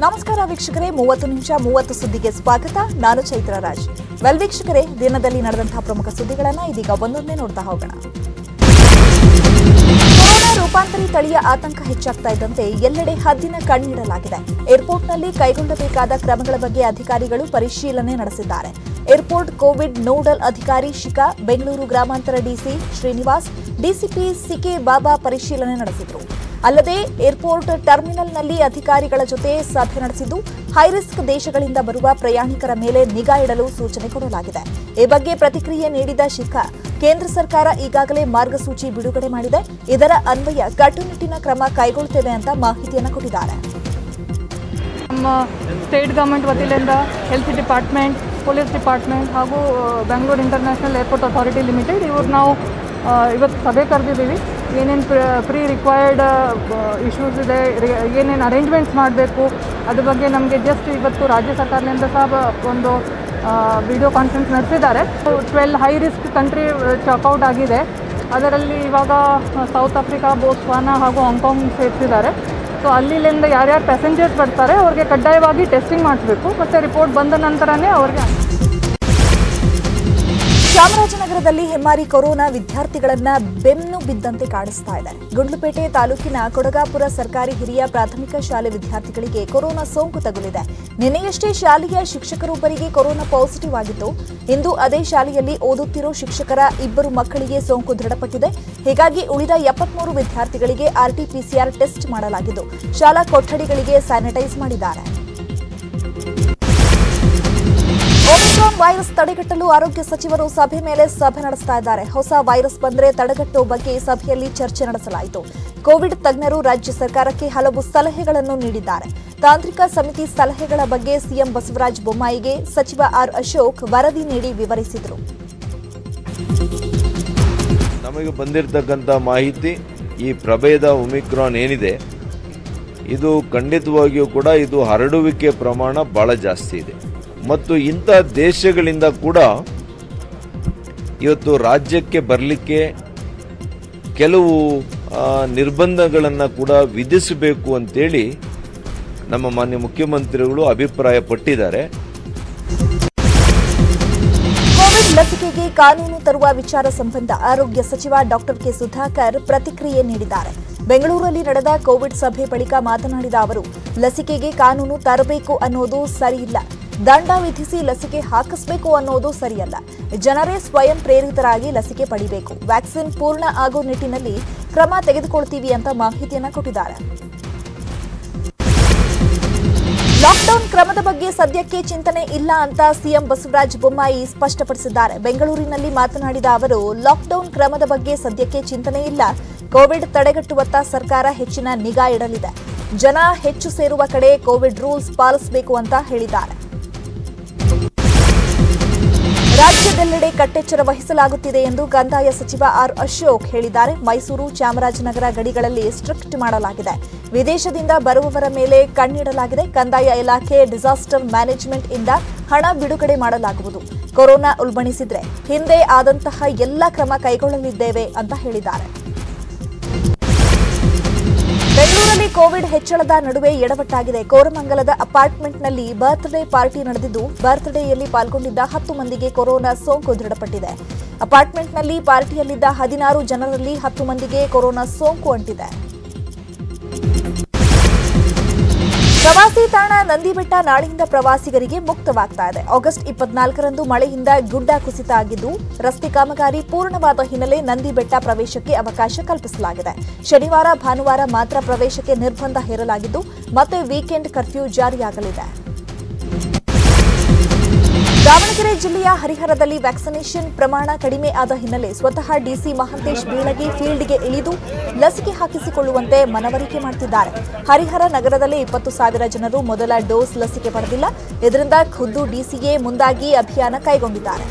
ನಮಸ್ಕಾರ ವೀಕ್ಷಕರೇ ಮೂವತ್ತು ನಿಮಿಷ ಮೂವತ್ತು ಸುದ್ದಿಗೆ ಸ್ವಾಗತ ನಾನು ಚೈತ್ರ ರಾಜ್ ವೆಲ್ ವೀಕ್ಷಕರೇ ದಿನದಲ್ಲಿ ನಡೆದಂತಹ ಪ್ರಮುಖ ಸುದ್ದಿಗಳನ್ನ ಇದೀಗ ಒಂದೊಂದೇ ನೋಡ್ತಾ ಹೋಗೋಣ ಕೊರೋನಾ ರೂಪಾಂತರಿ ತಳಿಯ ಆತಂಕ ಹೆಚ್ಚಾಗ್ತಾ ಇದ್ದಂತೆ ಎಲ್ಲೆಡೆ ಹದ್ದಿನ ಕಣ್ಣಿಡಲಾಗಿದೆ ಏರ್ಪೋರ್ಟ್ನಲ್ಲಿ ಕೈಗೊಳ್ಳಬೇಕಾದ ಕ್ರಮಗಳ ಬಗ್ಗೆ ಅಧಿಕಾರಿಗಳು ಪರಿಶೀಲನೆ ನಡೆಸಿದ್ದಾರೆ ಏರ್ಪೋರ್ಟ್ ಕೋವಿಡ್ ನೋಡಲ್ ಅಧಿಕಾರಿ ಶಿಖಾ ಬೆಂಗಳೂರು ಗ್ರಾಮಾಂತರ DC Srinivas DCP CK Baba ಪರಿಶೀಲನೆ ನಡೆಸಿದರು ಅಲ್ಲದೆ ಏರ್ಪೋರ್ಟ್ ಟರ್ಮಿನಲ್ನಲ್ಲಿ ಅಧಿಕಾರಿಗಳ ಜೊತೆ ಸಭೆ ನಡೆಸಿದ್ದು ಹೈರಿಸ್ಕ್ ದೇಶಗಳಿಂದ ಬರುವ ಪ್ರಯಾಣಿಕರ ಮೇಲೆ ನಿಗಾ ಇಡಲು ಸೂಚನೆ ಕೊಡಲಾಗಿದೆ ಈ ಬಗ್ಗೆ ಪ್ರತಿಕ್ರಿಯೆ ನೀಡಿದ ಶಿಖಾ ಕೇಂದ್ರ ಸರ್ಕಾರ ಈಗಾಗಲೇ ಮಾರ್ಗಸೂಚಿ ಬಿಡುಗಡೆ ಮಾಡಿದೆ ಇದರ ಅನ್ವಯ ಕಟ್ಟುನಿಟ್ಟಿನ ಕ್ರಮ ಕೈಗೊಳ್ಳುತ್ತೇವೆ ಅಂತ ಮಾಹಿತಿಯನ್ನು ಕೊಟ್ಟಿದ್ದಾರೆ ನಮ್ಮ ಸ್ಟೇಟ್ ಗೌರ್ಮೆಂಟ್ ವತಿಯಿಂದ ಹೆಲ್ತ್ ಡಿಪಾರ್ಟ್ಮೆಂಟ್ ಪೊಲೀಸ್ ಡಿಪಾರ್ಟ್ಮೆಂಟ್ ಹಾಗೂ Bengaluru international airport authority limited ಇವ್ರು ನಾವು ಆ, ಇವತ್ತು ಸಭೆ ಕರೆದಿದ್ದೀವಿ ಏನೇನು ಪ್ರೀ ರಿಕ್ವೈರ್ಡ್ ಇಶ್ಯೂಸ್ ಇದೆ ಏನೇನು ಅರೇಂಜ್ಮೆಂಟ್ಸ್ ಮಾಡಬೇಕು ಅದ್ರ ಬಗ್ಗೆ ನಮಗೆ ಜಸ್ಟ್ ಇವತ್ತು ರಾಜ್ಯ ಸರ್ಕಾರದಿಂದ ಸಹ ಬ- ಒಂದು ವಿಡಿಯೋ ಕಾನ್ಫರೆನ್ಸ್ ನಡೆಸಿದ್ದಾರೆ twelve high risk country checkout ಆಗಿದೆ ಅದರಲ್ಲಿ ಇವಾಗ ಸೌತ್ ಆಫ್ರಿಕಾ ಬೋಟ್ಸ್ವಾನಾ ಹಾಗೂ ಹಾಂಗ್ಕಾಂಗ್ ಸೇರಿಸಿದ್ದಾರೆ ಸೊ ಅಲ್ಲಿಂದ ಯಾರ್ಯಾರು ಪ್ಯಾಸೆಂಜರ್ಸ್ ಬರ್ತಾರೆ ಅವ್ರಿಗೆ ಕಡ್ಡಾಯವಾಗಿ ಟೆಸ್ಟಿಂಗ್ ಮಾಡಿಸ್ಬೇಕು ಮತ್ತು ರಿಪೋರ್ಟ್ ಬಂದ ನಂತರನೇ ಅವ್ರಿಗೆ ಚಾಮರಾಜನಗರದಲ್ಲಿ ಹೆಮ್ಮಾರಿ ಕೊರೋನಾ ವಿದ್ಯಾರ್ಥಿಗಳನ್ನ ಬೆನ್ನು ಬಿದ್ದಂತೆ ಕಾಡಿಸ್ತಾ ಇದೆ ಗುಂಡ್ಲುಪೇಟೆ ತಾಲೂಕಿನ ಕೊಡಗಾಪುರ ಸರ್ಕಾರಿ ಹಿರಿಯ ಪ್ರಾಥಮಿಕ ಶಾಲೆ ವಿದ್ಯಾರ್ಥಿಗಳಿಗೆ ಕೊರೋನಾ ಸೋಂಕು ತಗುಲಿದೆ ನಿನ್ನೆಯಷ್ಟೇ ಶಾಲೆಯ ಶಿಕ್ಷಕರೊಬ್ಬರಿಗೆ ಕೊರೋನಾ ಪಾಸಿಟಿವ್ ಆಗಿತ್ತು ಇಂದು ಅದೇ ಶಾಲೆಯಲ್ಲಿ ಓದುತ್ತಿರೋ ಶಿಕ್ಷಕರ ಇಬ್ಬರು ಮಕ್ಕಳಿಗೆ ಸೋಂಕು ದೃಢಪಟ್ಟಿದೆ ಹೀಗಾಗಿ ಉಳಿದ ಎಪ್ಪತ್ಮೂರು ವಿದ್ಯಾರ್ಥಿಗಳಿಗೆ ಆರ್ಟಿಪಿಸಿಆರ್ ಟೆಸ್ಟ್ ಮಾಡಲಾಗಿದ್ದು ಶಾಲಾ ಕೊಠಡಿಗಳಿಗೆ ಸ್ಯಾನಿಟೈಸ್ ಮಾಡಿದ್ದಾರೆ ಒಮಿಕ್ರಾನ್ ವೈರಸ್ ತಡೆಗಟ್ಟಲು ಆರೋಗ್ಯ ಸಚಿವರು ಸಭೆ ಮೇಲೆ ಸಭೆ ನಡೆಸ್ತಾ ಇದ್ದಾರೆ ಹೊಸ ವೈರಸ್ ಬಂದ್ರೆ ತಡೆಗಟ್ಟುವ ಬಗ್ಗೆ ಸಭೆಯಲ್ಲಿ ಚರ್ಚೆ ನಡೆಸಲಾಯಿತು ಕೋವಿಡ್ ತಜ್ಞರು ರಾಜ್ಯ ಸರ್ಕಾರಕ್ಕೆ ಹಲವು ಸಲಹೆಗಳನ್ನು ನೀಡಿದ್ದಾರೆ ತಾಂತ್ರಿಕ ಸಮಿತಿ ಸಲಹೆಗಳ ಬಗ್ಗೆ ಸಿಎಂ ಬಸವರಾಜ ಬೊಮ್ಮಾಯಿಗೆ ಸಚಿವ ಆರ್ ಅಶೋಕ್ ವರದಿ ನೀಡಿ ವಿವರಿಸಿದರು ನಮಗೆ ಬಂದಿರತಕ್ಕಂಥ ಮಾಹಿತಿ ಈ ಪ್ರಭೇದ ಒಮಿಕ್ರಾನ್ ಏನಿದೆ ಇದು ಖಂಡಿತವಾಗಿಯೂ ಕೂಡ ಇದು ಹರಡುವಿಕೆ ಪ್ರಮಾಣ ಬಹಳ ಜಾಸ್ತಿ ಇದೆ ಮತ್ತು ಇಂಥ ದೇಶಗಳಿಂದ ಕೂಡ ಇವತ್ತು ರಾಜ್ಯಕ್ಕೆ ಬರಲಿಕ್ಕೆ ಕೆಲವು ನಿರ್ಬಂಧಗಳನ್ನು ಕೂಡ ವಿಧಿಸಬೇಕು ಅಂತೇಳಿ ನಮ್ಮ ಮಾನ್ಯ ಮುಖ್ಯಮಂತ್ರಿಗಳು ಅಭಿಪ್ರಾಯ ಪಟ್ಟಿದ್ದಾರೆ ಕೋವಿಡ್ ಲಸಿಕೆಗೆ ಕಾನೂನು ತರುವ ವಿಚಾರ ಸಂಬಂಧ ಆರೋಗ್ಯ ಸಚಿವ ಡಾಕ್ಟರ್ ಕೆ ಸುಧಾಕರ್ ಪ್ರತಿಕ್ರಿಯೆ ನೀಡಿದ್ದಾರೆ ಬೆಂಗಳೂರಲ್ಲಿ ನಡೆದ ಕೋವಿಡ್ ಸಭೆ ಬಳಿಕ ಮಾತನಾಡಿದ ಅವರು ಲಸಿಕೆಗೆ ಕಾನೂನು ತರಬೇಕು ಅನ್ನೋದು ಸರಿಯಿಲ್ಲ ದಂಡ ವಿಧಿಸಿ ಲಸಿಕೆ ಹಾಕಿಸಬೇಕು ಅನ್ನೋದು ಸರಿಯಲ್ಲ ಜನರೇ ಸ್ವಯಂ ಪ್ರೇರಿತರಾಗಿ ಲಸಿಕೆ ಪಡಿಬೇಕು ವ್ಯಾಕ್ಸಿನ್ ಪೂರ್ಣ ಆಗೋ ನಿಟ್ಟಿನಲ್ಲಿ ಕ್ರಮ ತೆಗೆದುಕೊಳ್ತೀವಿ ಅಂತ ಮಾಹಿತಿಯನ್ನ ಕೊಟ್ಟಿದ್ದಾರೆ ಲಾಕ್ಡೌನ್ ಕ್ರಮದ ಬಗ್ಗೆ ಸದ್ಯಕ್ಕೆ ಚಿಂತನೆ ಇಲ್ಲ ಅಂತ ಸಿಎಂ ಬಸವರಾಜ ಬೊಮ್ಮಾಯಿ ಸ್ಪಷ್ಟಪಡಿಸಿದ್ದಾರೆ ಬೆಂಗಳೂರಿನಲ್ಲಿ ಮಾತನಾಡಿದ ಅವರು ಲಾಕ್ಡೌನ್ ಕ್ರಮದ ಬಗ್ಗೆ ಸದ್ಯಕ್ಕೆ ಚಿಂತನೆ ಇಲ್ಲ ಕೋವಿಡ್ ತಡೆಗಟ್ಟುವತ್ತ ಸರ್ಕಾರ ಹೆಚ್ಚಿನ ನಿಗಾ ಇಡಲಿದೆ ಜನ ಹೆಚ್ಚು ಸೇರುವ ಕಡೆ ಕೋವಿಡ್ ರೂಲ್ಸ್ ಪಾಲಿಸಬೇಕು ಅಂತ ಹೇಳಿದ್ದಾರೆ ರಾಜ್ಯದೆಲ್ಲೆಡೆ ಕಟ್ಟೆಚ್ಚರ ವಹಿಸಲಾಗುತ್ತಿದೆ ಎಂದು ಕಂದಾಯ ಸಚಿವ ಆರ್ ಅಶೋಕ್ ಹೇಳಿದ್ದಾರೆ ಮೈಸೂರು ಚಾಮರಾಜನಗರ ಗಡಿಗಳಲ್ಲಿ ಸ್ಟ್ರಿಕ್ಟ್ ಮಾಡಲಾಗಿದೆ ವಿದೇಶದಿಂದ ಬರುವವರ ಮೇಲೆ ಕಣ್ಣಿಡಲಾಗಿದೆ ಕಂದಾಯ ಇಲಾಖೆ ಡಿಸಾಸ್ಟರ್ ಮ್ಯಾನೇಜ್ಮೆಂಟ್ ಇಂದ ಹಣ ಬಿಡುಗಡೆ ಮಾಡಲಾಗುವುದು ಕೊರೋನಾ ಉಲ್ಬಣಿಸಿದ್ರೆ ಹಿಂದೆ ಆದಂತಹ ಎಲ್ಲ ಕ್ರಮ ಕೈಗೊಳ್ಳಲಿದ್ದೇವೆ ಅಂತ ಹೇಳಿದ್ದಾರೆ ಬೆಂಗಳೂರಲ್ಲಿ ಕೋವಿಡ್ ಹೆಚ್ಚಳದ ನಡುವೆ ಎಡವಟ್ಟಾಗಿದೆ ಕೋರಮಂಗಲದ ಅಪಾರ್ಟ್ಮೆಂಟ್ನಲ್ಲಿ ಬರ್ತ್ಡೇ ಪಾರ್ಟಿ ನಡೆದಿದ್ದು ಬರ್ತ್ಡೇಯಲ್ಲಿ ಪಾಲ್ಗೊಂಡಿದ್ದ ಹತ್ತು ಮಂದಿಗೆ ಕೊರೋನಾ ಸೋಂಕು ದೃಢಪಟ್ಟಿದೆ ಅಪಾರ್ಟ್ಮೆಂಟ್ನಲ್ಲಿ ಪಾರ್ಟಿಯಲ್ಲಿದ್ದ ಹದಿನಾರು ಜನರಲ್ಲಿ ಹತ್ತು ಮಂದಿಗೆ ಕೊರೋನಾ ಸೋಂಕು ಅಂಟಿದೆ ಪ್ರವಾಸಿ ತಾಣ ನಂದಿಬೆಟ್ಟ ನಾಳೆಯಿಂದ ಪ್ರವಾಸಿಗರಿಗೆ ಮುಕ್ತವಾಗ್ತಾ ಇದೆ ಆಗಸ್ಟ್ ಇಪ್ಪತ್ನಾಲ್ಕರಂದು ಮಳೆಯಿಂದ ಗುಡ್ಡ ಕುಸಿತ ಆಗಿದ್ದು ರಸ್ತೆ ಕಾಮಗಾರಿ ಪೂರ್ಣವಾದ ಹಿನ್ನೆಲೆ ನಂದಿಬೆಟ್ಟ ಪ್ರವೇಶಕ್ಕೆ ಅವಕಾಶ ಕಲ್ಪಿಸಲಾಗಿದೆ ಶನಿವಾರ ಭಾನುವಾರ ಮಾತ್ರ ಪ್ರವೇಶಕ್ಕೆ ನಿರ್ಬಂಧ ಹೇರಲಾಗಿದ್ದು ಮತ್ತೆ ವೀಕೆಂಡ್ ಕರ್ಫ್ಯೂ ಜಾರಿಯಾಗಲಿದೆ ದಾವಣಗೆರೆ ಜಿಲ್ಲೆಯ ಹರಿಹರದಲ್ಲಿ ವ್ಯಾಕ್ಸಿನೇಷನ್ ಪ್ರಮಾಣ ಕಡಿಮೆ ಆದ ಹಿನ್ನೆಲೆ ಸ್ವತಃ ಡಿಸಿ ಮಹಾಂತೇಶ್ ಬೀಳಗಿ ಫೀಲ್ಡ್ಗೆ ಇಳಿದು ಲಸಿಕೆ ಹಾಕಿಸಿಕೊಳ್ಳುವಂತೆ ಮನವರಿಕೆ ಮಾಡುತ್ತಿದ್ದಾರೆ ಹರಿಹರ ನಗರದಲ್ಲಿ ಇಪ್ಪತ್ತು ಸಾವಿರ ಜನರು ಮೊದಲ ಡೋಸ್ ಲಸಿಕೆ ಪಡೆದಿಲ್ಲ ಇದರಿಂದ ಖುದ್ದು ಡಿಸಿಯೇ ಮುಂದಾಗಿ ಅಭಿಯಾನ ಕೈಗೊಂಡಿದ್ದಾರೆ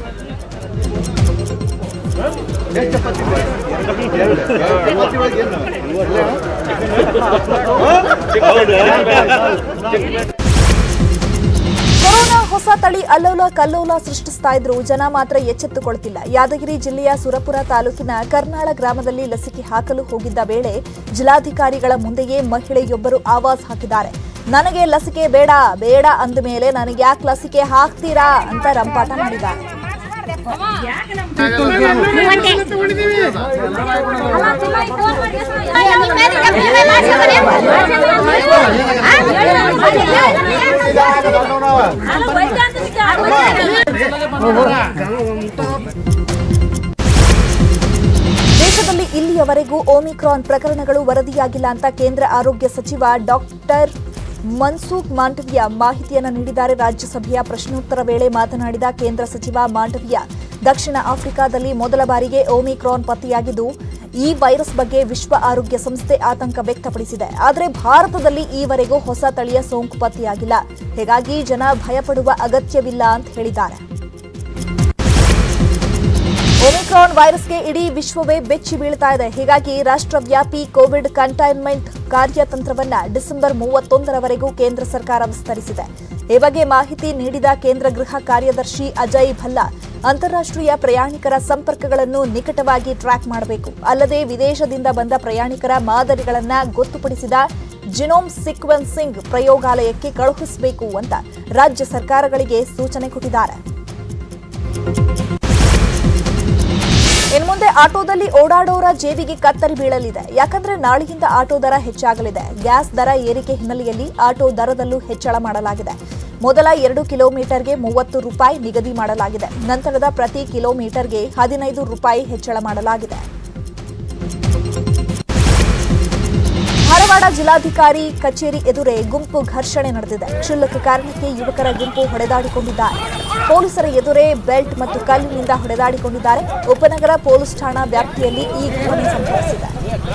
ಕೊರೋನಾ ಹೊಸ ತಳಿ ಅಲ್ಲೋಲ ಕಲ್ಲೋಲ ಸೃಷ್ಟಿಸ್ತಾ ಇದ್ರು ಜನ ಮಾತ್ರ ಎಚ್ಚೆತ್ತುಕೊಳ್ತಿಲ್ಲ ಯಾದಗಿರಿ ಜಿಲ್ಲೆಯ ಸುರಪುರ ತಾಲೂಕಿನ ಕರ್ನಾಳ ಗ್ರಾಮದಲ್ಲಿ ಲಸಿಕೆ ಹಾಕಲು ಹೋಗಿದ್ದ ವೇಳೆ ಜಿಲ್ಲಾಧಿಕಾರಿಗಳ ಮುಂದೆಯೇ ಮಹಿಳೆಯೊಬ್ಬರು ಆವಾಜ್ ಹಾಕಿದ್ದಾರೆ ನನಗೆ ಲಸಿಕೆ ಬೇಡ ಬೇಡ ಅಂದ ಮೇಲೆ ನನಗೆ ಯಾಕೆ ಲಸಿಕೆ ಹಾಕ್ತೀರಾ ಅಂತ ರಂಪಾಟ ಮಾಡಿದ್ದಾರೆ ದೇಶದಲ್ಲಿ ಇಲ್ಲಿಯವರೆಗೂ ಓಮಿಕ್ರಾನ್ ಪ್ರಕರಣಗಳು ವರದಿಯಾಗಿಲ್ಲ ಅಂತ ಕೇಂದ್ರ ಆರೋಗ್ಯ ಸಚಿವ ಡಾಕ್ಟರ್ ಮನ್ಸುಖ್ ಮಾಂಡವಿಯ ಮಾಹಿತಿಯನ್ನು ನೀಡಿದ್ದಾರೆ ರಾಜ್ಯಸಭೆಯ ಪ್ರಶ್ನೋತ್ತರ ವೇಳೆ ಮಾತನಾಡಿದ ಕೇಂದ್ರ ಸಚಿವ ಮಾಂಡವಿಯ ದಕ್ಷಿಣ ಆಫ್ರಿಕಾದಲ್ಲಿ ಮೊದಲ ಬಾರಿಗೆ ಓಮಿಕ್ರಾನ್ ಪತ್ತೆಯಾಗಿದ್ದು ಈ ವೈರಸ್ ಬಗ್ಗೆ ವಿಶ್ವ ಆರೋಗ್ಯ ಸಂಸ್ಥೆ ಆತಂಕ ವ್ಯಕ್ತಪಡಿಸಿದೆ ಆದರೆ ಭಾರತದಲ್ಲಿ ಈವರೆಗೂ ಹೊಸ ತಳಿಯ ಸೋಂಕು ಪತ್ತೆಯಾಗಿಲ್ಲ ಹೀಗಾಗಿ ಜನ ಭಯಪಡುವ ಅಗತ್ಯವಿಲ್ಲ ಅಂತ ಹೇಳಿದ್ದಾರೆ ಒಮಿಕ್ರಾನ್ ವೈರಸ್ಗೆ ಇಡೀ ವಿಶ್ವವೇ ಬೆಚ್ಚಿ ಬೀಳ್ತಾ ಇದೆ ಹೀಗಾಗಿ ರಾಷ್ಟ್ರವ್ಯಾಪಿ ಕೋವಿಡ್ ಕಂಟೈನ್ಮೆಂಟ್ ಕಾರ್ಯತಂತ್ರವನ್ನ ಡಿಸೆಂಬರ್ ಮೂವತ್ತೊಂದರವರೆಗೂ ಕೇಂದ್ರ ಸರ್ಕಾರ ವಿಸ್ತರಿಸಿದೆ ಈ ಬಗ್ಗೆ ಮಾಹಿತಿ ನೀಡಿದ ಕೇಂದ್ರ ಗೃಹ ಕಾರ್ಯದರ್ಶಿ ಅಜಯ್ ಭಲ್ಲಾ ಅಂತಾರಾಷ್ಟ್ರೀಯ ಪ್ರಯಾಣಿಕರ ಸಂಪರ್ಕಗಳನ್ನು ನಿಕಟವಾಗಿ ಟ್ರ್ಯಾಕ್ ಮಾಡಬೇಕು ಅಲ್ಲದೆ ವಿದೇಶದಿಂದ ಬಂದ ಪ್ರಯಾಣಿಕರ ಮಾದರಿಗಳನ್ನ ಗೊತ್ತುಪಡಿಸಿದ ಜಿನೋಮ್ ಸೀಕ್ವೆನ್ಸಿಂಗ್ ಪ್ರಯೋಗಾಲಯಕ್ಕೆ ಕಳುಹಿಸಬೇಕು ಅಂತ ರಾಜ್ಯ ಸರ್ಕಾರಗಳಿಗೆ ಸೂಚನೆ ಕೊಟ್ಟಿದ್ದಾರೆ ಇನ್ನು ಮುಂದೆ ಆಟೋದಲ್ಲಿ ಓಡಾಡೋರ ಜೇಬಿಗೆ ಕತ್ತರಿ ಬೀಳಲಿದೆ ಯಾಕಂದ್ರೆ ನಾಳೆಯಿಂದ ಆಟೋ ದರ ಹೆಚ್ಚಾಗಲಿದೆ ಗ್ಯಾಸ್ ದರ ಏರಿಕೆ ಹಿನ್ನೆಲೆಯಲ್ಲಿ ಆಟೋ ದರದಲ್ಲೂ ಹೆಚ್ಚಳ ಮಾಡಲಾಗಿದೆ ಮೊದಲ ಎರಡು ಕಿಲೋಮೀಟರ್ಗೆ ಮೂವತ್ತು ರೂಪಾಯಿ ನಿಗದಿ ಮಾಡಲಾಗಿದೆ ನಂತರದ ಪ್ರತಿ ಕಿಲೋಮೀಟರ್ಗೆ ಹದಿನೈದು ರೂಪಾಯಿ ಹೆಚ್ಚಳ ಮಾಡಲಾಗಿದೆ ಧಾರವಾಡ ಜಿಲ್ಲಾಧಿಕಾರಿ ಕಚೇರಿ ಎದುರೇ ಗುಂಪು ಘರ್ಷಣೆ ನಡೆದಿದೆ ಕ್ಷುಲ್ಲಕ ಕಾರಣಕ್ಕೆ ಯುವಕರ ಗುಂಪು ಹೊಡೆದಾಡಿಕೊಂಡಿದ್ದಾರೆ ಪೊಲೀಸರ ಎದುರೇ ಬೆಲ್ಟ್ ಮತ್ತು ಕಲ್ಲಿನಿಂದ ಹೊಡೆದಾಡಿಕೊಂಡಿದ್ದಾರೆ ಉಪನಗರ ಪೊಲೀಸ್ ಠಾಣಾ ವ್ಯಾಪ್ತಿಯಲ್ಲಿ ಈ ಘಟನೆ ಸಂಭವಿಸಿದೆ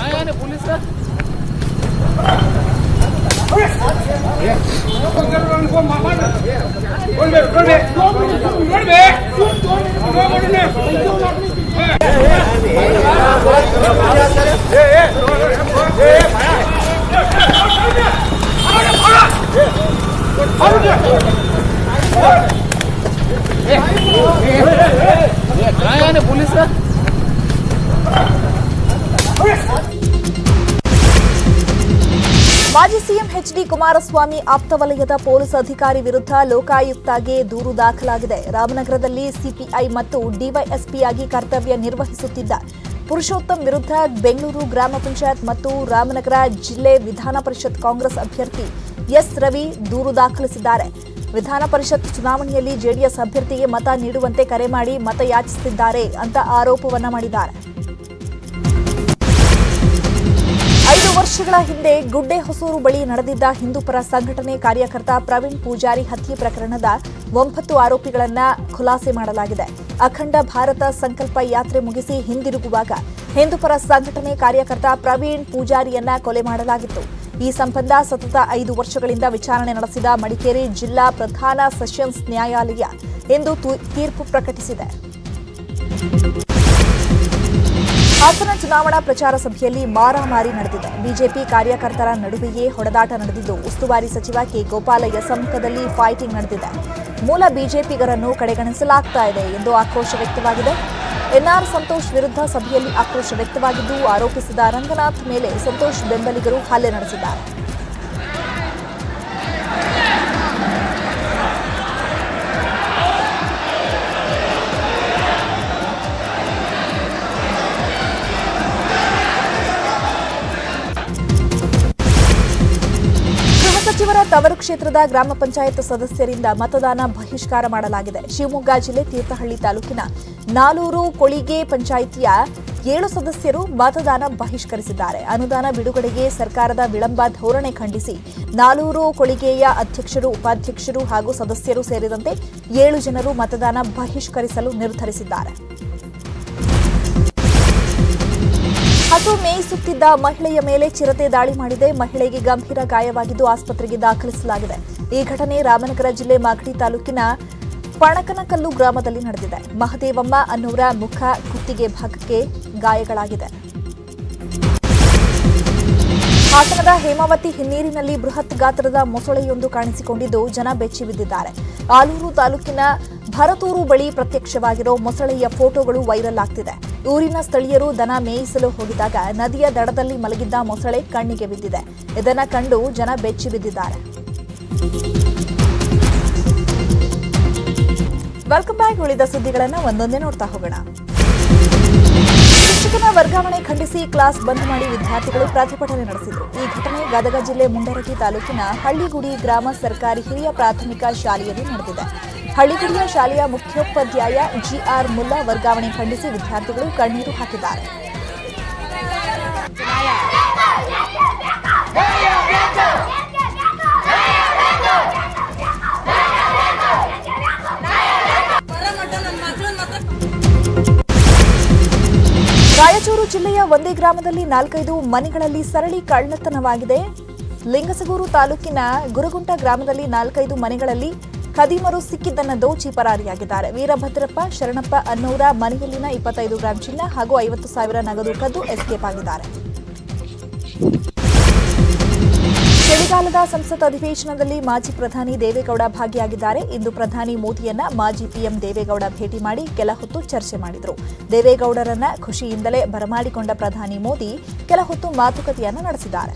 ಮಾಜಿ ಸಿಎಂ ಎಚ್ ಡಿ ಕುಮಾರಸ್ವಾಮಿ ಆಪ್ತ ವಲಯದ ಪೊಲೀಸ್ ಅಧಿಕಾರಿ ವಿರುದ್ಧ ಲೋಕಾಯುಕ್ತಗೆ ದೂರು ದಾಖಲಾಗಿದೆ ರಾಮನಗರದಲ್ಲಿ ಸಿಪಿಐ ಮತ್ತು ಡಿವೈಎಸ್ಪಿಯಾಗಿ ಕರ್ತವ್ಯ ನಿರ್ವಹಿಸುತ್ತಿದ್ದ ಪುರುಷೋತ್ತಮ್ ವಿರುದ್ಧ ಬೆಂಗಳೂರು ಗ್ರಾಮ ಪಂಚಾಯತ್ ಮತ್ತು ರಾಮನಗರ ಜಿಲ್ಲೆ ವಿಧಾನ ಪರಿಷತ್ ಕಾಂಗ್ರೆಸ್ ಅಭ್ಯರ್ಥಿ ಎಸ್ ರವಿ ದೂರು ದಾಖಲಿಸಿದ್ದಾರೆ ವಿಧಾನ ಪರಿಷತ್ ಚುನಾವಣೆಯಲ್ಲಿ ಜೆಡಿಎಸ್ ಅಭ್ಯರ್ಥಿಗೆ ಮತ ನೀಡುವಂತೆ ಕರೆ ಮಾಡಿ ಮತ ಯಾಚಿಸುತ್ತಿದ್ದಾರೆ ಅಂತ ಆರೋಪವನ್ನ ಮಾಡಿದ್ದಾರೆ ಐದು ವರ್ಷಗಳ ಹಿಂದೆ ಗುಡ್ಡೆ ಹೊಸೂರು ಬಳಿ ನಡೆದಿದ್ದ ಹಿಂದೂಪರ ಸಂಘಟನೆ ಕಾರ್ಯಕರ್ತ ಪ್ರವೀಣ್ ಪೂಜಾರಿ ಹತ್ಯೆ ಪ್ರಕರಣದ ಒಂಬತ್ತು ಆರೋಪಿಗಳನ್ನ ಖುಲಾಸೆ ಮಾಡಲಾಗಿದೆ ಅಖಂಡ ಭಾರತ ಸಂಕಲ್ಪ ಯಾತ್ರೆ ಮುಗಿಸಿ ಹಿಂದಿರುಗುವಾಗ ಹಿಂದೂಪರ ಸಂಘಟನೆ ಕಾರ್ಯಕರ್ತ ಪ್ರವೀಣ್ ಪೂಜಾರಿಯನ್ನ ಕೊಲೆ ಮಾಡಲಾಗಿತ್ತು ಈ ಸಂಬಂಧ ಸತತ ಐದು ವರ್ಷಗಳಿಂದ ವಿಚಾರಣೆ ನಡೆಸಿದ ಮಡಿಕೇರಿ ಜಿಲ್ಲಾ ಪ್ರಧಾನ ಸೆಷನ್ಸ್ ನ್ಯಾಯಾಲಯ ಇಂದು ತು- ತೀರ್ಪು ಪ್ರಕಟಿಸಿದೆ ಹಾಸನ ಚುನಾವಣಾ ಪ್ರಚಾರ ಸಭೆಯಲ್ಲಿ ಮಾರಾಮಾರಿ ನಡೆದಿದೆ ಬಿಜೆಪಿ ಕಾರ್ಯಕರ್ತರ ನಡುವೆಯೇ ಹೊಡೆದಾಟ ನಡೆದಿದ್ದು ಉಸ್ತುವಾರಿ ಸಚಿವ ಕೆ ಗೋಪಾಲಯ್ಯ ಸಮ್ಮುಖದಲ್ಲಿ ಫೈಟಿಂಗ್ ನಡೆದಿದೆ ಮೂಲ ಬಿಜೆಪಿಗರನ್ನು ಕಡೆಗಣಿಸಲಾಗ್ತಾ ಇದೆ ಎಂದು ಆಕ್ರೋಶ ವ್ಯಕ್ತವಾಗಿದೆ ಎನ್ಆರ್ ಸಂತೋಷ್ ವಿರುದ್ಧ ಸಭೆಯಲ್ಲಿ ಆಕ್ರೋಶ ವ್ಯಕ್ತವಾಗಿದ್ದು ಆರೋಪಿಸಿದ ರಂಗನಾಥ್ ಮೇಲೆ ಸಂತೋಷ್ ಬೆಂಬಲಿಗರು ಹಲ್ಲೆ ನಡೆಸಿದ್ದಾರೆ ಗೃಹ ಸಚಿವರ ತವರು ಕ್ಷೇತ್ರದ ಗ್ರಾಮ ಪಂಚಾಯತ್ ಸದಸ್ಯರಿಂದ ಮತದಾನ ಬಹಿಷ್ಕಾರ ಮಾಡಲಾಗಿದೆ ಶಿವಮೊಗ್ಗ ಜಿಲ್ಲೆ ತೀರ್ಥಹಳ್ಳಿ ತಾಲೂಕಿನ ನಾಲೂರು ಕೊಳಿಗೆ ಪಂಚಾಯಿತಿಯ ಏಳು ಸದಸ್ಯರು ಮತದಾನ ಬಹಿಷ್ಕರಿಸಿದ್ದಾರೆ ಅನುದಾನ ಬಿಡುಗಡೆಗೆ ಸರ್ಕಾರದ ವಿಳಂಬ ಧೋರಣೆ ಖಂಡಿಸಿ ನಾಲೂರು ಕೊಳಿಗೆಯ ಅಧ್ಯಕ್ಷರು ಉಪಾಧ್ಯಕ್ಷರು ಹಾಗೂ ಸದಸ್ಯರು ಸೇರಿದಂತೆ ಏಳು ಜನರು ಮತದಾನ ಬಹಿಷ್ಕರಿಸಲು ನಿರ್ಧರಿಸಿದ್ದಾರೆ ಹಸು ಮೇಯಿಸುತ್ತಿದ್ದ ಮಹಿಳೆಯ ಮೇಲೆ ಚಿರತೆ ದಾಳಿ ಮಾಡಿದೆ ಮಹಿಳೆಗೆ ಗಂಭೀರ ಗಾಯವಾಗಿದ್ದು ಆಸ್ಪತ್ರೆಗೆ ದಾಖಲಿಸಲಾಗಿದೆ ಈ ಘಟನೆ ರಾಮನಗರ ಜಿಲ್ಲೆ ಮಾಗಡಿ ತಾಲೂಕಿನ ಪಣಕನಕಲ್ಲು ಗ್ರಾಮದಲ್ಲಿ ನಡೆದಿದೆ ಮಹದೇವಮ್ಮ ಅನ್ನೋರ ಮುಖ ಕುತ್ತಿಗೆ ಭಾಗಕ್ಕೆ ಗಾಯಗಳಾಗಿದೆ ಹಾಸನದ ಹೇಮಾವತಿ ಹಿನ್ನೀರಿನಲ್ಲಿ ಬೃಹತ್ ಗಾತ್ರದ ಮೊಸಳೆಯೊಂದು ಕಾಣಿಸಿಕೊಂಡಿದ್ದು ಜನ ಬೆಚ್ಚಿ ಬಿದ್ದಿದ್ದಾರೆ ಆಲೂರು ತಾಲೂಕಿನ ಭರತೂರು ಬಳಿ ಪ್ರತ್ಯಕ್ಷವಾಗಿರೋ ಮೊಸಳೆಯ ಫೋಟೋಗಳು ವೈರಲ್ ಆಗ್ತಿದೆ ಊರಿನ ಸ್ಥಳೀಯರು ದನ ಮೇಯಿಸಲು ಹೋಗಿದಾಗ ನದಿಯ ದಡದಲ್ಲಿ ಮಲಗಿದ್ದ ಮೊಸಳೆ ಕಣ್ಣಿಗೆ ಬಿದ್ದಿದೆ ಇದನ್ನ ಕಂಡು ಜನ ಬೆಚ್ಚಿ ಬಿದ್ದಿದ್ದಾರೆ ವೆಲ್ಕಮ್ ಬ್ಯಾಕ್ ಉಳಿದ ಸುದ್ದಿಗಳನ್ನು ಒಂದೊಂದೇ ನೋಡ್ತಾ ಹೋಗೋಣ ಶಿಕ್ಷಕನ ವರ್ಗಾವಣೆ ಖಂಡಿಸಿ ಕ್ಲಾಸ್ ಬಂದ್ ಮಾಡಿ ವಿದ್ಯಾರ್ಥಿಗಳು ಪ್ರತಿಭಟನೆ ನಡೆಸಿದರು ಈ ಘಟನೆ ಗದಗ ಜಿಲ್ಲೆ ಮುಂಡರಗಿ ತಾಲೂಕಿನ ಹಳ್ಳಿಗುಡಿ ಗ್ರಾಮ ಸರ್ಕಾರಿ ಹಿರಿಯ ಪ್ರಾಥಮಿಕ ಶಾಲೆಯಲ್ಲಿ ನಡೆದಿದೆ ಹಳ್ಳಿಗುಡಿಯ ಶಾಲೆಯ ಮುಖ್ಯೋಪಾಧ್ಯಾಯ ಜಿಆರ್ ಮುಲ್ಲಾ ವರ್ಗಾವಣೆ ಖಂಡಿಸಿ ವಿದ್ಯಾರ್ಥಿಗಳು ಕಣ್ಣೀರು ಹಾಕಿದ್ದಾರೆ ರಾಯಚೂರು ಜಿಲ್ಲೆಯ ಒಂದೇ ಗ್ರಾಮದಲ್ಲಿ ನಾಲ್ಕೈದು ಮನೆಗಳಲ್ಲಿ ಸರಳಿ ಕಳ್ಳತನವಾಗಿದೆ ಲಿಂಗಸಗೂರು ತಾಲೂಕಿನ ಗುರುಗುಂಟ ಗ್ರಾಮದಲ್ಲಿ ನಾಲ್ಕೈದು ಮನೆಗಳಲ್ಲಿ ಖದೀಮರು ಸಿಕ್ಕಿದ್ದನ್ನ ದೋಚಿ ಪರಾರಿಯಾಗಿದ್ದಾರೆ ವೀರಭದ್ರಪ್ಪ ಶರಣಪ್ಪ ಅನ್ನೂರ ಮನೆಯಲ್ಲಿನ ಇಪ್ಪತ್ತೈದು ಗ್ರಾಂ ಚಿನ್ನ ಹಾಗೂ ಐವತ್ತು ಸಾವಿರ ನಗದು ಕದ್ದು ಎಸ್ಕೇಪ್ ಆಗಿದ್ದಾರೆ ಚಳಿಗಾಲದ ಸಂಸತ್ ಅಧಿವೇಶನದಲ್ಲಿ ಮಾಜಿ ಪ್ರಧಾನಿ ದೇವೇಗೌಡ ಭಾಗಿಯಾಗಿದ್ದಾರೆ ಇಂದು ಪ್ರಧಾನಿ ಮೋದಿಯನ್ನ ಮಾಜಿ ಪಿಎಂ ದೇವೇಗೌಡ ಭೇಟಿ ಮಾಡಿ ಕೆಲ ಹೊತ್ತು ಚರ್ಚೆ ಮಾಡಿದರು ದೇವೇಗೌಡರನ್ನ ಖುಷಿಯಿಂದಲೇ ಬರಮಾಡಿಕೊಂಡ ಪ್ರಧಾನಿ ಮೋದಿ ಕೆಲ ಹೊತ್ತು ಮಾತುಕತೆಯನ್ನ ನಡೆಸಿದ್ದಾರೆ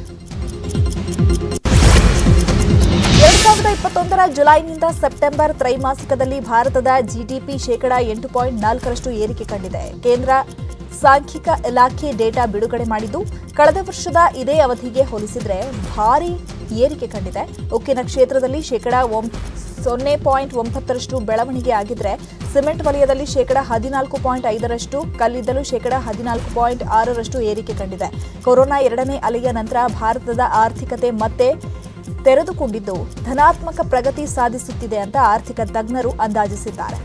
ಎರಡ್ ಸಾವಿರದ ಇಪ್ಪತ್ತೊಂದರ ಜುಲೈನಿಂದ ಸೆಪ್ಟೆಂಬರ್ ತ್ರೈಮಾಸಿಕದಲ್ಲಿ ಭಾರತದ ಜಿಡಿಪಿ ಶೇಕಡಾ ಎಂಟು ಪಾಯಿಂಟ್ ನಾಲ್ಕರಷ್ಟು ಏರಿಕೆ ಕಂಡಿದೆ ಕೇಂದ್ರ ಸಾಂಖ್ಯಿಕ ಇಲಾಖೆ ಡೇಟಾ ಬಿಡುಗಡೆ ಮಾಡಿದ್ದು ಕಳೆದ ವರ್ಷದ ಇದೇ ಅವಧಿಗೆ ಹೋಲಿಸಿದ್ರೆ ಭಾರಿ ಏರಿಕೆ ಕಂಡಿದೆ ಉಕ್ಕಿನ ಕ್ಷೇತ್ರದಲ್ಲಿ ಶೇಕಡಾ ಒಂ ಸೊನ್ನೆ ಪಾಯಿಂಟ್ ಒಂಬತ್ತರಷ್ಟು ಬೆಳವಣಿಗೆ ಆಗಿದ್ರೆ ಸಿಮೆಂಟ್ ವಲಯದಲ್ಲಿ ಶೇಕಡಾ ಹದಿನಾಲ್ಕು ಪಾಯಿಂಟ್ ಐದರಷ್ಟು ಕಲ್ಲಿದ್ದಲು ಶೇಕಡಾ ಹದಿನಾಲ್ಕು ಪಾಯಿಂಟ್ ಆರರಷ್ಟು ಏರಿಕೆ ಕಂಡಿದೆ ಕೊರೋನಾ ಎರಡನೇ ಅಲೆಯ ನಂತರ ಭಾರತದ ಆರ್ಥಿಕತೆ ಮತ್ತೆ ತೆರೆದುಕೊಂಡಿದ್ದು ಧನಾತ್ಮಕ ಪ್ರಗತಿ ಸಾಧಿಸುತ್ತಿದೆ ಅಂತ ಆರ್ಥಿಕ ತಜ್ಞರು ಅಂದಾಜಿಸಿದ್ದಾರೆ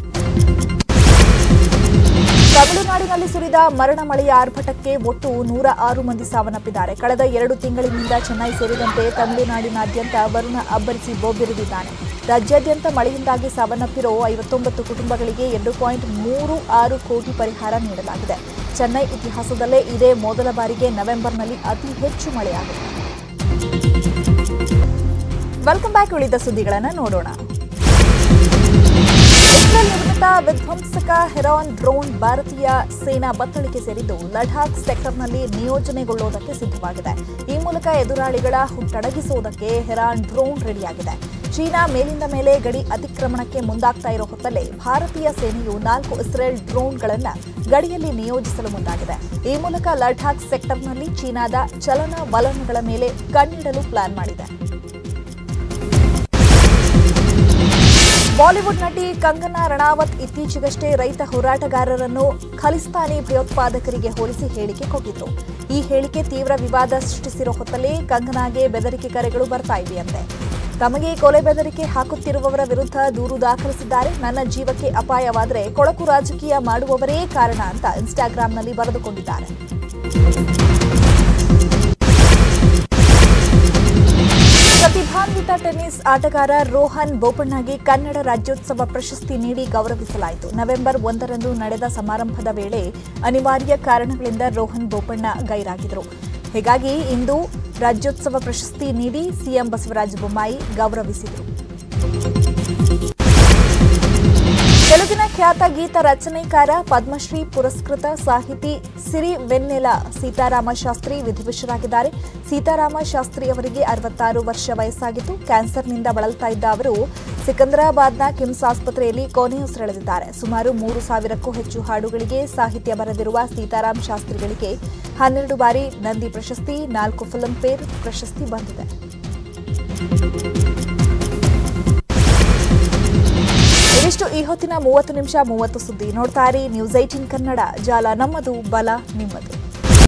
ತಮಿಳುನಾಡಿನಲ್ಲಿ ಸುರಿದ ಮರಣ ಮಳೆಯ ಆರ್ಭಟಕ್ಕೆ ಒಟ್ಟು ನೂರ ಆರು ಮಂದಿ ಸಾವನ್ನಪ್ಪಿದ್ದಾರೆ ಕಳೆದ ಎರಡು ತಿಂಗಳಿನಿಂದ ಚೆನ್ನೈ ಸೇರಿದಂತೆ ತಮಿಳುನಾಡಿನಾದ್ಯಂತ ವರುಣ ಅಬ್ಬರಿಸಿ ಬೋಬಿರಿದಿದ್ದಾನೆ ರಾಜ್ಯಾದ್ಯಂತ ಮಳೆಯಿಂದಾಗಿ ಸಾವನ್ನಪ್ಪಿರೋ ಐವತ್ತೊಂಬತ್ತು ಕುಟುಂಬಗಳಿಗೆ ಎರಡು ಪಾಯಿಂಟ್ ಮೂರು ಆರು ಕೋಟಿ ಪರಿಹಾರ ನೀಡಲಾಗಿದೆ ಚೆನ್ನೈ ಇತಿಹಾಸದಲ್ಲೇ ಇದೇ ಮೊದಲ ಬಾರಿಗೆ ನವೆಂಬರ್ನಲ್ಲಿ ಅತಿ ಹೆಚ್ಚು ಮಳೆಯಾಗಿದೆ ವೆಲ್ಕಮ್ ಬ್ಯಾಕ್ ಉಳಿದ ಸುದ್ದಿಗಳನ್ನು ನೋಡೋಣ ಇಸ್ರೇಲ್ ನಿರ್ಮಿತ ವಿಧ್ವಂಸಕ ಹೆರಾನ್ ಡ್ರೋನ್ ಭಾರತೀಯ ಸೇನಾ ಬತ್ತಳಿಕೆ ಸೇರಿದ್ದು ಲಡಾಖ್ ಸೆಕ್ಟರ್ನಲ್ಲಿ ನಿಯೋಜನೆಗೊಳ್ಳುವುದಕ್ಕೆ ಸಿದ್ಧವಾಗಿದೆ ಈ ಮೂಲಕ ಎದುರಾಳಿಗಳ ಹುಟ್ಟಡಗಿಸುವುದಕ್ಕೆ ಹೆರಾನ್ ಡ್ರೋನ್ ರೆಡಿಯಾಗಿದೆ ಚೀನಾ ಮೇಲಿಂದ ಮೇಲೆ ಗಡಿ ಅತಿಕ್ರಮಣಕ್ಕೆ ಮುಂದಾಗ್ತಾ ಇರೋ ಹೊತ್ತಲ್ಲೇ ಭಾರತೀಯ ಸೇನೆಯು ನಾಲ್ಕು ಇಸ್ರೇಲ್ ಡ್ರೋನ್ಗಳನ್ನು ಗಡಿಯಲ್ಲಿ ನಿಯೋಜಿಸಲು ಮುಂದಾಗಿದೆ ಈ ಮೂಲಕ ಲಡಾಖ್ ಸೆಕ್ಟರ್ನಲ್ಲಿ ಚೀನಾದ ಚಲನ ವಲನಗಳ ಮೇಲೆ ಕಣ್ಣಿಡಲು ಪ್ಲಾನ್ ಮಾಡಿದೆ ಬಾಲಿವುಡ್ ನಟಿ ಕಂಗನಾ ರಣಾವತ್ ಇತ್ತೀಚೆಗಷ್ಟೇ ರೈತ ಹೋರಾಟಗಾರರನ್ನು ಖಲಿಸ್ತಾನಿ ಭಯೋತ್ಪಾದಕರಿಗೆ ಹೋಲಿಸಿ ಹೇಳಿಕೆ ಕೊಟ್ಟಿದ್ರು ಈ ಹೇಳಿಕೆ ತೀವ್ರ ವಿವಾದ ಸೃಷ್ಟಿಸಿರೋ ಹೊತ್ತಲ್ಲೇ ಕಂಗನಾಗೆ ಬೆದರಿಕೆ ಕರೆಗಳು ಬರ್ತಾ ಇವೆಯಂತೆ ತಮಗೆ ಕೊಲೆ ಬೆದರಿಕೆ ಹಾಕುತ್ತಿರುವವರ ವಿರುದ್ಧ ದೂರು ದಾಖಲಿಸಿದ್ದಾರೆ ನನ್ನ ಜೀವಕ್ಕೆ ಅಪಾಯವಾದರೆ ಕೊಳಕು ರಾಜಕೀಯ ಮಾಡುವವರೇ ಕಾರಣ ಅಂತ ಇನ್ಸ್ಟಾಗ್ರಾಂನಲ್ಲಿ ಬರೆದುಕೊಂಡಿದ್ದಾರೆ ಪ್ರತಿಭಾನ್ವಿತ ಟೆನ್ನಿಸ್ ಆಟಗಾರ ರೋಹನ್ ಬೋಪಣ್ಣಗೆ ಕನ್ನಡ ರಾಜ್ಯೋತ್ಸವ ಪ್ರಶಸ್ತಿ ನೀಡಿ ಗೌರವಿಸಲಾಯಿತು ನವೆಂಬರ್ ಒಂದರಂದು ನಡೆದ ಸಮಾರಂಭದ ವೇಳೆ ಅನಿವಾರ್ಯ ಕಾರಣಗಳಿಂದ ರೋಹನ್ ಬೋಪಣ್ಣ ಗೈರಾಗಿದ್ದರು ಹೀಗಾಗಿ ಇಂದು ರಾಜ್ಯೋತ್ಸವ ಪ್ರಶಸ್ತಿ ನೀಡಿ ಸಿಎಂ ಬಸವರಾಜ ಬೊಮ್ಮಾಯಿ ಗೌರವಿಸಿದರು ತೆಲುಗಿನ ಖ್ಯಾತ ಗೀತ ರಚನೆಕಾರ ಪದ್ಮಶ್ರೀ ಪುರಸ್ಕೃತ ಸಾಹಿತಿ ಸಿರಿ ವೆನ್ನೆಲ ಸೀತಾರಾಮ ಶಾಸ್ತ್ರಿ ವಿಧಿವಶರಾಗಿದ್ದಾರೆ ಸೀತಾರಾಮ ಶಾಸ್ತ್ರಿ ಅವರಿಗೆ ಅರವತ್ತಾರು ವರ್ಷ ವಯಸ್ಸಾಗಿದ್ದು ಕ್ಯಾನ್ಸರ್ನಿಂದ ಬಳಲ್ತಾ ಇದ್ದ ಅವರು ಸಿಕಂದರಾಬಾದ್ನ ಕಿಮ್ಸ್ ಆಸ್ಪತ್ರೆಯಲ್ಲಿ ಕೊನೆಯುಸಿರೆಳೆದಿದ್ದಾರೆ ಸುಮಾರು ಮೂರು ಸಾವಿರಕ್ಕೂ ಹೆಚ್ಚು ಹಾಡುಗಳಿಗೆ ಸಾಹಿತ್ಯ ಬರೆದಿರುವ ಸೀತಾರಾಮ್ ಶಾಸ್ತ್ರಿಗಳಿಗೆ ಹನ್ನೆರಡು ಬಾರಿ ನಂದಿ ಪ್ರಶಸ್ತಿ ನಾಲ್ಕು ಫಿಲ್ಮ್ಫೇರ್ ಪ್ರಶಸ್ತಿ ಬಂದಿದೆ ಇದಿಷ್ಟು ಈ ಹೊತ್ತಿನ ಮೂವತ್ತು ನಿಮಿಷ ಮೂವತ್ತು ಸುದ್ದಿ ನೋಡ್ತಾ ಇರಿ ನ್ಯೂಸ್ ಏಟೀನ್ ಕನ್ನಡ ಜಾಲ ನಮ್ಮದು ಬಲ ನಿಮ್ಮದು